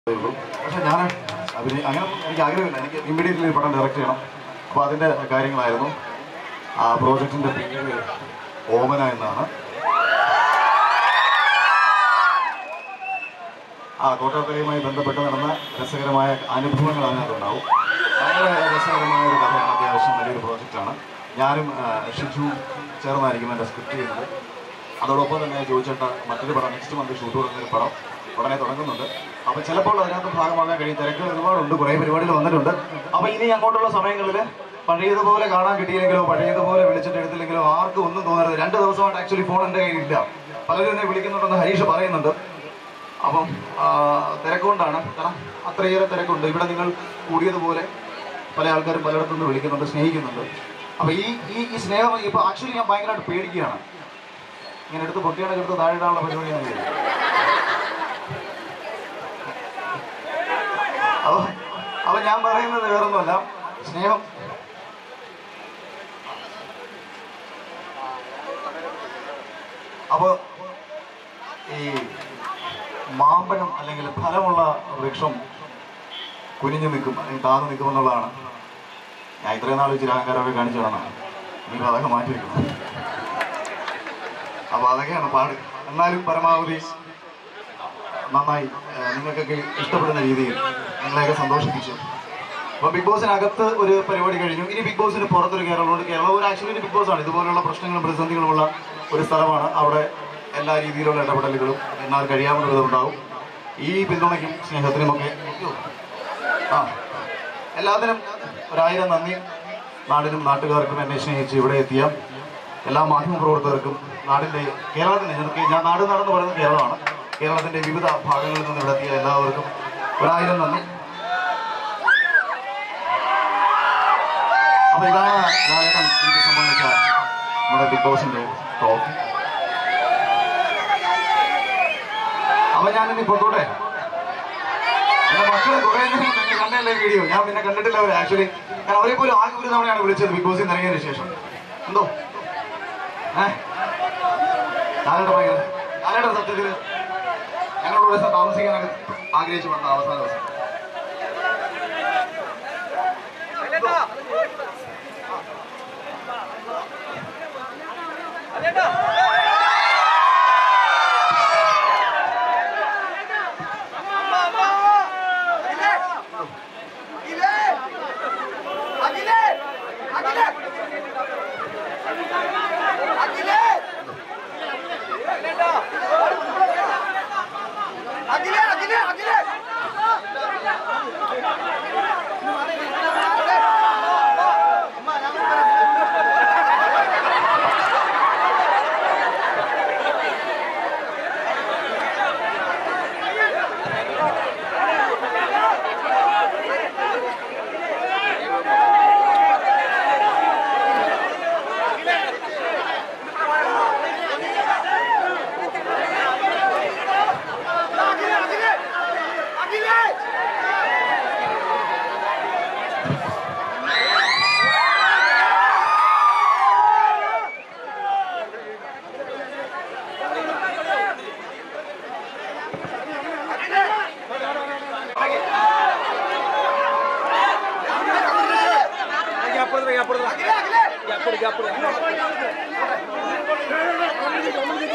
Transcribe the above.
ഉള്ളൂ പക്ഷെ ഞാൻ അഭിനയ അങ്ങനെ എനിക്ക് ആഗ്രഹമില്ല എനിക്ക് ഇമ്മീഡിയറ്റ്ലി പടം ഡയറക്റ്റ് ചെയ്യണം അപ്പോൾ അതിൻ്റെ കാര്യങ്ങളായിരുന്നു ആ പ്രോജക്റ്റിൻ്റെ പേര് ഓമന എന്നാണ് ആ കോട്ടയത്തലയുമായി ബന്ധപ്പെട്ട് നടന്ന രസകരമായ അനുഭവങ്ങൾ അതിനകത്തുണ്ടാവും ഭയങ്കര രസകരമായ ഒരു കഥയാണ് അത്യാവശ്യം വലിയൊരു പ്രോജക്റ്റാണ് ഞാനും ആ, ഷിജു ചേർന്നായിരിക്കും എൻ്റെ സ്ക്രിപ്റ്റ് ചെയ്യുന്നത് അതോടൊപ്പം തന്നെ ചോദിച്ചേട്ട മറ്റൊരു പടം നെക്സ്റ്റ് മന്ത് ഷൂട്ട് തുടങ്ങുന്ന ഒരു പടം ഉടനെ തുടങ്ങുന്നുണ്ട് അപ്പോൾ ചിലപ്പോൾ അതിനകത്ത് ഭാഗമാകാൻ കഴിയും തിരക്കുകൾ ഒരുപാടുണ്ട് കുറേ പരിപാടികൾ വന്നിട്ടുണ്ട് അപ്പോൾ ഇനി അങ്ങോട്ടുള്ള സമയങ്ങളിൽ പഴയതുപോലെ കാണാൻ കിട്ടിയില്ലെങ്കിലോ പഴയതുപോലെ വിളിച്ചിട്ട് എടുത്തില്ലെങ്കിലോ ആർക്കും ഒന്നും തോന്നരുത് രണ്ട് ദിവസമായിട്ട് ആക്ച്വലി ഫോൺ എൻ്റെ കയ്യിലില്ല പലരും എന്നെ വിളിക്കുന്നുണ്ടെന്ന് ഹരീഷ് പറയുന്നുണ്ട് അപ്പം ആ, തിരക്കുകൊണ്ടാണ് കാരണം അത്രയേറെ തിരക്കുണ്ട് ഇവിടെ നിങ്ങൾ കൂടിയതുപോലെ പല ആൾക്കാരും പലയിടത്തു നിന്ന് വിളിക്കുന്നുണ്ട് സ്നേഹിക്കുന്നുണ്ട് അപ്പൊ ഈ ഈ ഈ സ്നേഹം ഇപ്പൊ ആക്ച്വലി ഞാൻ ഭയങ്കരമായിട്ട് പേടിക്കുകയാണ് ഇങ്ങനെ എടുത്ത് പൊട്ടിയാണെങ്കിൽ എടുത്ത് താഴെ ഇടാനുള്ള പരിപാടിയാണ് ഇത്. അപ്പൊ അപ്പൊ ഞാൻ പറയുന്നത് വേറൊന്നുമല്ല സ്നേഹം അപ്പൊ ഈ മാമ്പഴം അല്ലെങ്കിൽ ഫലമുള്ള വൃക്ഷം കുനിഞ്ഞു നിൽക്കും അല്ലെങ്കിൽ താന്നു നിൽക്കുമെന്നുള്ളതാണ് ഞാൻ ഇത്രയും നാൾ ഇച്ചിരി അഹങ്കാരമൊക്കെ കാണിച്ചു കിടന്നാണ് ഇനിയിപ്പോൾ അതൊക്കെ മാറ്റിയിരിക്കണം അപ്പോൾ അതൊക്കെയാണ് പാട് എന്നാലും പരമാവധി നന്നായി ഏഹ്, നിങ്ങൾക്കൊക്കെ ഇഷ്ടപ്പെടുന്ന രീതിയിൽ നിങ്ങളെയൊക്കെ സന്തോഷിപ്പിച്ചു അപ്പോൾ ബിഗ് ബോസിനകത്ത് ഒരു പരിപാടി കഴിഞ്ഞു ഇനി ബിഗ് ബോസിന് പുറത്തൊരു കേരളമുണ്ട് കേരളം ഒരു ആക്ച്വലി ഒരു ബിഗ് ബോസ് ആണ് ഇതുപോലുള്ള പ്രശ്നങ്ങളും പ്രതിസന്ധികളുമുള്ള ഒരു സ്ഥലമാണ് അവിടെ എല്ലാ രീതിയിലുള്ള ഇടപെടലുകളും എന്നാൽ കഴിയാവുന്ന വിധം ഉണ്ടാവും ഈ പിന്തുണയ്ക്കും സ്നേഹത്തിനുമൊക്കെ അയ്യോ. ആ എല്ലാത്തിനും ഒരായിരം നന്ദി നാടിനും നാട്ടുകാർക്കും എന്നെ സ്നേഹിച്ച് ഇവിടെ എത്തിയ എല്ലാ മാധ്യമ പ്രവർത്തകർക്കും നാടിൻ്റെ കേരളത്തിൻ്റെ ഞങ്ങൾക്ക് ഞാൻ നാട് നടന്ന് പറയുന്നത് കേരളമാണ് കേരളത്തിൻ്റെ വിവിധ ഭാഗങ്ങളിൽ നിന്ന് ഇവിടെ എത്തിയ എല്ലാവർക്കും ഒരായിരം നന്ദി അപ്പൊ ഇതാണ് ലാലേട്ടൻ എനിക്ക് സമ്മാനിച്ച നമ്മുടെ ബിഗ് ബോസിന്റെ ട്രോഫി അപ്പൊ ഞാൻ ഇനി പൊക്കോട്ടെ എന്റെ മക്കള് കുറെ നിങ്ങൾ കണ്ടല്ലേ വീഡിയോ ഞാൻ പിന്നെ കണ്ടിട്ടില്ല അവർ ആക്ച്വലി ഞാൻ അവരെ പോലും ആകെ ഒരു തവണയാണ് വിളിച്ചത് ബിഗ് ബോസിൽ നിന്ന് ഇറങ്ങിയതിനു ശേഷം എന്തോ ഏഹ് ലാലേട്ടൻ ഭയങ്കര ലാലേട്ടൻ സത്യത്തില് ഞങ്ങളോട് ഒരു ദിവസം താമസിക്കാനൊക്കെ ആഗ്രഹിച്ചു വന്ന അവസാന ദിവസം Ya por, ya por, ya por, ya por.